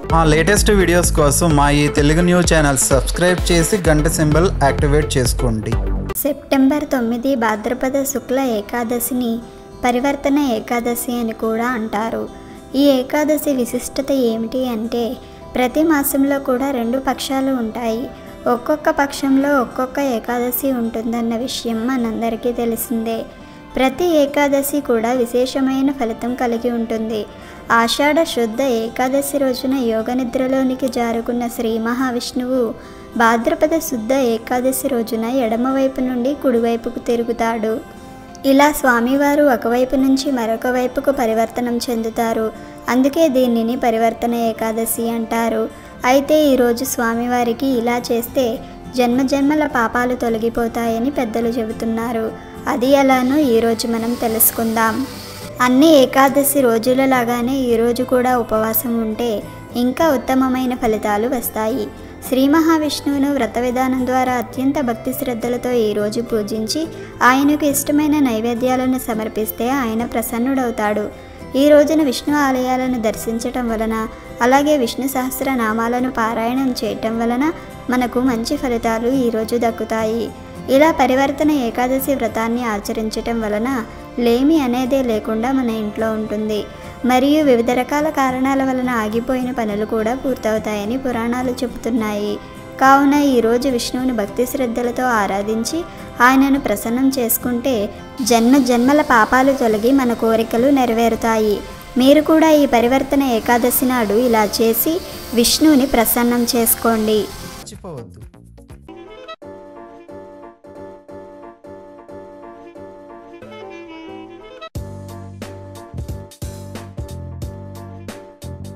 మా latest videos కోసం మా ఈ తెలుగు న్యూస్ ఛానల్ సబ్స్క్రైబ్ చేసి గంట సింబల్ యాక్టివేట్ చేసుకోండి సెప్టెంబర్ తొమ్మిది భాద్రపద శుక్ల ఏకాదశిని పరివర్తన ఏకాదశి అని కూడా అంటారు ఈ ఏకాదశి విశిష్టత ఏమిటి అంటే ప్రతి మాసంలో కూడా రెండు పక్షాలు ఉంటాయి ఒక్కొక్క పక్షంలో ఒక్కొక్క ఏకాదశి ఉంటుందన్న విషయం మనందరికీ తెలిసిందే ప్రతి ఏకాదశి కూడా విశేషమైన ఫలితం కలిగి ఉంటుంది ఆషాఢ శుద్ధ ఏకాదశి రోజున యోగ నిద్రలోనికి జారుకున్న శ్రీ మహావిష్ణువు భాద్రపద శుద్ధ ఏకాదశి రోజున ఎడమవైపు నుండి కుడివైపుకు తిరుగుతాడు ఇలా స్వామివారు ఒకవైపు నుంచి మరొక వైపుకు పరివర్తనం చెందుతారు అందుకే దీనిని పరివర్తన ఏకాదశి అంటారు అయితే ఈరోజు స్వామివారికి ఇలా చేస్తే జన్మజన్మల పాపాలు తొలగిపోతాయని పెద్దలు చెబుతున్నారు అది ఎలానో ఈరోజు మనం తెలుసుకుందాం అన్ని ఏకాదశి రోజులలాగానే ఈరోజు కూడా ఉపవాసం ఉంటే ఇంకా ఉత్తమమైన ఫలితాలు వస్తాయి శ్రీ మహావిష్ణువును వ్రత విధానం ద్వారా అత్యంత భక్తి శ్రద్ధలతో ఈరోజు పూజించి ఆయనకు ఇష్టమైన నైవేద్యాలను సమర్పిస్తే ఆయన ప్రసన్నుడవుతాడు ఈ రోజున విష్ణు ఆలయాలను దర్శించటం వలన అలాగే విష్ణు సహస్రనామాలను పారాయణం చేయటం వలన మనకు మంచి ఫలితాలు ఈరోజు దక్కుతాయి ఇలా పరివర్తన ఏకాదశి వ్రతాన్ని ఆచరించటం వలన లేమి అనేదే లేకుండా మన ఇంట్లో ఉంటుంది మరియు వివిధ రకాల కారణాల వలన ఆగిపోయిన పనులు కూడా పూర్తవుతాయని పురాణాలు చెబుతున్నాయి కావున ఈరోజు విష్ణువుని భక్తి శ్రద్ధలతో ఆరాధించి ఆయనను ప్రసన్నం చేసుకుంటే జన్మ జన్మల పాపాలు తొలగి మన కోరికలు నెరవేరుతాయి మీరు కూడా ఈ పరివర్తన ఏకాదశి నాడు ఇలా చేసి విష్ణువుని ప్రసన్నం చేసుకోండి మర్చిపోవద్దు